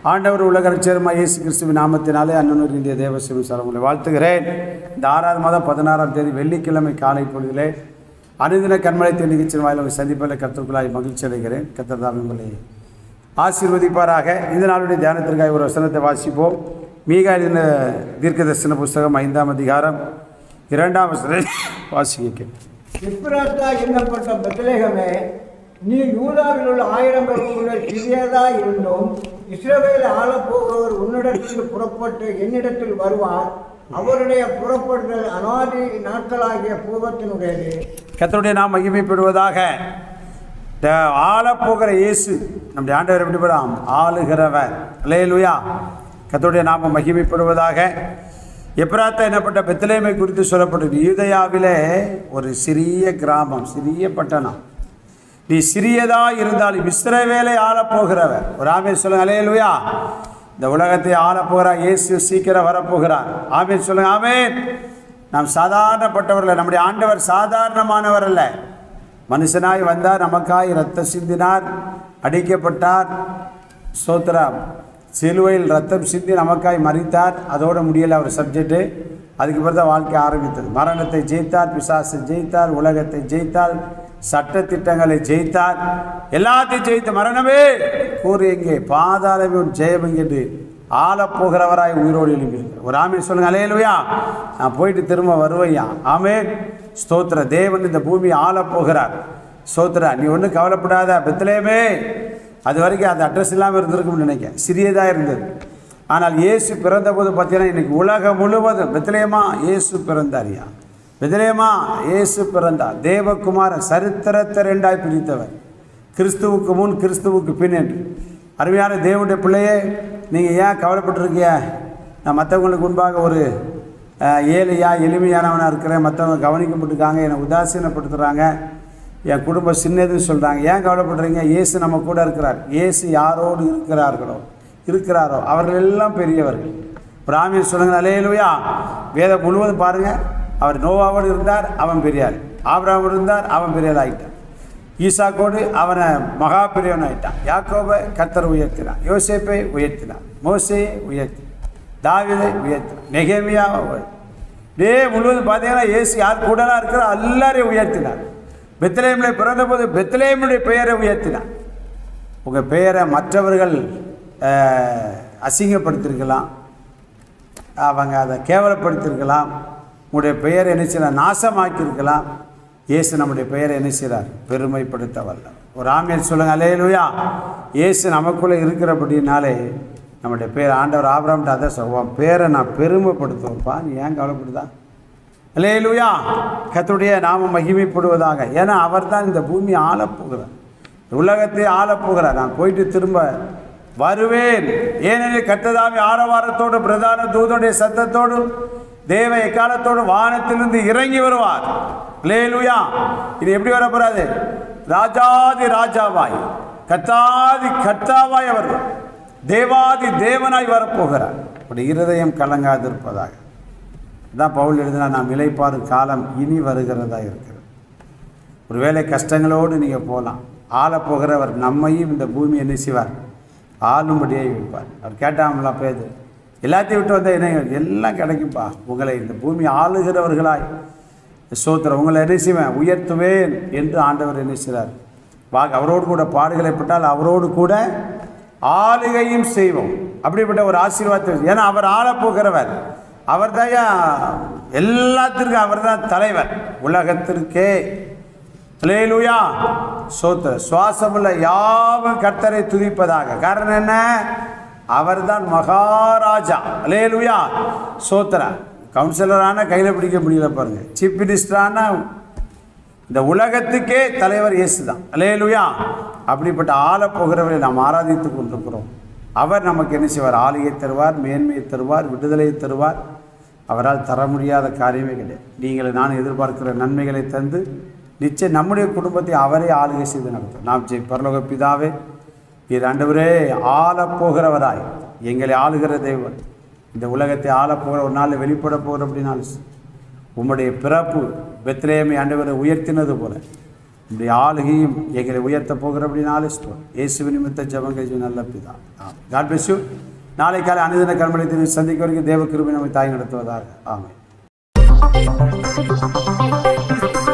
ஆண்டவர் உலகரட்சருமா இயேசு கிறிஸ்துவின் நாமத்தினாலே அண்ணனூர் இந்திய தேவசிவ சரங்களை வாழ்த்துகிறேன் இந்த ஆறாவது மாதம் பதினாறாம் தேதி வெள்ளிக்கிழமை காலை பொழுதிலே அனுதின கண்மலைத்த நிகழ்ச்சியின் வாயில் உங்களை சந்திப்பில் கற்றுக்குள்ளாய் மகிழ்ச்சி அடைகிறேன் கத்தர்தாம் உங்களை ஆசீர்வதிப்பாராக இந்த நாளுடைய தியானத்திற்காக ஒரு வசனத்தை வாசிப்போம் மீகா எழுதின தீர்க்க தரிசன புஸ்தகம் ஐந்தாம் அதிகாரம் இரண்டாம் வசனம் வாசிக்க இப்ராத்தா என்னப்பட்ட பெத்லேகமே நீ யூதாவில் உள்ள ஆயிரம் பேருக்குள்ள சிறியதா இருந்தும் இஸ்ரவேலை ஆளப்போகிறவர் உன்னிடத்தில் புறப்பட்டு என்னிடத்தில் வருவார் அவருடைய புறப்படுதல் அனாதி நாட்களாகிய பூர்வத்தினுடையது கர்த்தருடைய நாம் மகிமைப்படுவதாக இந்த ஆளப்போகிற இயேசு நம்முடைய ஆண்டவர் எப்படி போகிறான் ஆளுகிறவர் அல்லேலூயா கர்த்தருடைய நாம மகிமைப்படுவதாக எப்ராத்தா என்னப்பட்ட பெத்லேமை குறித்து சொல்லப்பட்டது யூதயாவிலே ஒரு சிறிய கிராமம் சிறிய பட்டணம் நீ சிறியதா இருந்தாலும் இஸ்ரவேலை ஆளப்போகிறவர் ஒரு ஆமீன் சொல்லுங்க அலேலுயா இந்த உலகத்தை ஆளப்போகிறார் இயேசு சீக்கிரம் வரப்போகிறார் ஆமீன் சொல்லுங்க ஆமீன் நாம் சாதாரணப்பட்டவர்கள் நம்முடைய ஆண்டவர் சாதாரணமானவர் அல்ல மனுஷனாய் வந்தார் நமக்காய் ரத்தம் சிந்தினார் அடிக்கப்பட்டார் சோத்ராம் சிலுவையில் ரத்தம் சிந்தி நமக்காய் மறித்தார் அதோட முடியல அவர் சப்ஜெக்ட்டு அதுக்கு பிறகு தான் வாழ்க்கை ஆரம்பித்தது மரணத்தை ஜெயித்தார் பிசாசை ஜெயித்தார் உலகத்தை ஜெயித்தார் சட்ட திட்டங்களை ஜெயித்தார் எல்லாத்தையும் ஜெயித்த மரணமே கூறு எங்கே பாதாளமே ஒரு ஜெயம் எங்கே ஆளப்போகிறவராய் உயிரோடு எழுப்பியிருக்கிறார் ஒரு ஆமீன் சொல்லுங்க அலையலுயா நான் போயிட்டு திரும்ப வருவையா ஆமே ஸ்தோத்திர தேவன் இந்த பூமியை ஆளப்போகிறார் ஸ்தோத்திரா நீ ஒன்றும் கவலைப்படாத பெத்தலேமே அது வரைக்கும் அந்த அட்ரஸ் இல்லாமல் இருந்திருக்கும்னு நினைக்கிறேன் சிறியதாக இருந்தது ஆனால் இயேசு பிறந்தபோது பார்த்தீங்கன்னா இன்னைக்கு உலகம் முழுவதும் பெத்லேயமா இயேசு பிறந்தாரியா பெத்லேயமா இயேசு பிறந்தார் தேவகுமாரன் சரித்திரத்தை ரெண்டாய் பிரித்தவர் கிறிஸ்துவுக்கு முன் கிறிஸ்துவுக்கு பின் என்று அருமையான தேவனுடைய பிள்ளையே நீங்கள் ஏன் கவலைப்பட்டிருக்கிய நான் மற்றவங்களுக்கு முன்பாக ஒரு அஹ், ஏழையா எளிமையானவனாக இருக்கிறேன் மற்றவங்க கவனிக்கப்பட்டிருக்காங்க என்னை உதாசீனப்படுத்துகிறாங்க என் குடும்பம் சின்னதுன்னு சொல்கிறாங்க ஏன் கவலைப்படுறீங்க இயேசு நம்ம கூட இருக்கிறார் இயேசு யாரோடு இருக்கிறார்களோ இருக்கிறாரோ அவர்கள் எல்லாம் பெரியவர்கள் பிராமியர் சொல்லுங்க அலையலுயா வேதம் முழுவதும் பாருங்கள் அவர் நோவாவோடு இருந்தார் அவன் பெரியார் ஆபிரகாமோடு இருந்தார் அவன் பெரியார் ஆகிட்டான் ஈசாக்கோடு அவனை மகா பெரியவன் ஆயிட்டான் யாக்கோபை கத்தர் உயர்த்தினான் யோசேப்பை உயர்த்தினான் மோசையை உயர்த்தி தாவிதை உயர்த்தினான் நெகேமியாவை உயர்த்தினான். டே முழுவதும் பார்த்தீங்கன்னா இயேசு யார் கூடலாம் இருக்கிற எல்லாரையும் உயர்த்தினார் பெத்லேயமில் பிறந்தபோது பெத்லேயமுடைய பெயரை உயர்த்தினார் உங்கள் பெயரை மற்றவர்கள் அஹ், அசிங்கப்படுத்தியிருக்கலாம் அவங்க அதை கேவலப்படுத்தியிருக்கலாம் உங்களுடைய பெயரை என்ன செய்யலாம் நாசமாக்கியிருக்கலாம் இயேசு நம்முடைய பெயரை என்ன செய்கிறார் பெருமைப்படுத்த வல்ல ஒரு ஆமியர் சொல்லுங்க அலையலுயா இயேசு நமக்குள்ளே இருக்கிறபடினாலே நம்முடைய பேர் ஆண்டவர் ஆபராம்ட்டு அதை சொல்லுவான் பேரை நான் பெருமைப்படுத்துவேன்ப்பா நீ ஏன் கவலைப்படுதா அலையலுயா கத்துடைய நாம மகிமைப்படுவதாக ஏன்னா அவர் தான் இந்த பூமி ஆளப்போகிறார் உலகத்தை ஆளப்போகிறார் நான் போயிட்டு திரும்ப வருவேன் ஏனெனில் கத்ததாமி ஆரவாரத்தோடு பிரதான தூதனுடைய சத்தத்தோடு தேவ எக்காலத்தோடு வானத்திலிருந்து இறங்கி வருவார் லேலுயா இது எப்படி வர போறாது ராஜாதி ராஜாவாய் கத்தாதி கத்தாவாய் அவர் தேவாதி தேவனாய் வரப்போகிறார் அப்படி இருதயம் கலங்காதிருப்பதாக தான் பவுல் எழுதினா நாம் இலைப்பாரும் காலம் இனி வருகிறதா இருக்கிறது ஒருவேளை கஷ்டங்களோடு நீங்கள் போகலாம் ஆளப் போகிறவர் நம்மையும் இந்த பூமி என்ன செய்வார் ஆளும்படியாக வைப்பார் அவர் கேட்டாமலா பேது எல்லாத்தையும் விட்டு வந்தால் என்ன எல்லாம் கிடைக்கும்பா உங்களை இந்த பூமி ஆளுகிறவர்களாய் சோத்திரம் உங்களை என்ன செய்வேன் உயர்த்துவேன் என்று ஆண்டவர் என்ன செய்கிறார் வாங்க அவரோடு கூட பாடுகளை பட்டால் அவரோடு கூட ஆளுகையும் செய்வோம் அப்படிப்பட்ட ஒரு ஆசீர்வாதத்தை ஏன்னா அவர் ஆளப் போகிறவர் அவர் எல்லாத்திற்கும் அவர் தான் தலைவர் உலகத்திற்கே லேலுயா சோத்திர சுவாசமுள்ள யாவும் கர்த்தரை துதிப்பதாக காரணம் என்ன அவர்தான் மகாராஜா லேலுயா சோத்திரா கவுன்சிலரான கையில் பிடிக்க முடியல பாருங்க சீஃப் மினிஸ்டரான இந்த உலகத்துக்கே தலைவர் இயேசு தான் லேலுயா அப்படிப்பட்ட ஆள போகிறவரை நாம் ஆராதித்து கொண்டிருக்கிறோம் அவர் நமக்கு என்ன செய்வார் ஆளுகை தருவார் மேன்மையை தருவார் விடுதலையை தருவார் அவரால் தர முடியாத காரியமே கிடையாது நீங்கள் நான் எதிர்பார்க்கிற நன்மைகளை தந்து நிச்சயம் நம்முடைய குடும்பத்தை அவரே ஆளுகை செய்து நடத்தும் நாம் ஜெய் பரலோக பிதாவே நீர் ஆண்டவரே ஆளப் போகிறவராய் எங்களை ஆளுகிற தெய்வம் இந்த உலகத்தை ஆளப் போகிற ஒரு நாள் வெளிப்பட போகிற அப்படின்னாலும் உம்முடைய பிறப்பு பெத்லேயமை ஆண்டவரை உயர்த்தினது போல இப்படி ஆளுகையும் எங்களை உயர்த்த போகிறபடினாலே ஸ்தோத்திரம் இயேசு நிமித்த ஜபங்கள் நல்ல பிதா காட் பிளஸ் யூ நாளை காலை அனுதின கர்மலத்தை சந்திக்க வரைக்கும் தேவ கிருபை நம்மை தாய் நடத்துவதாக ஆமென்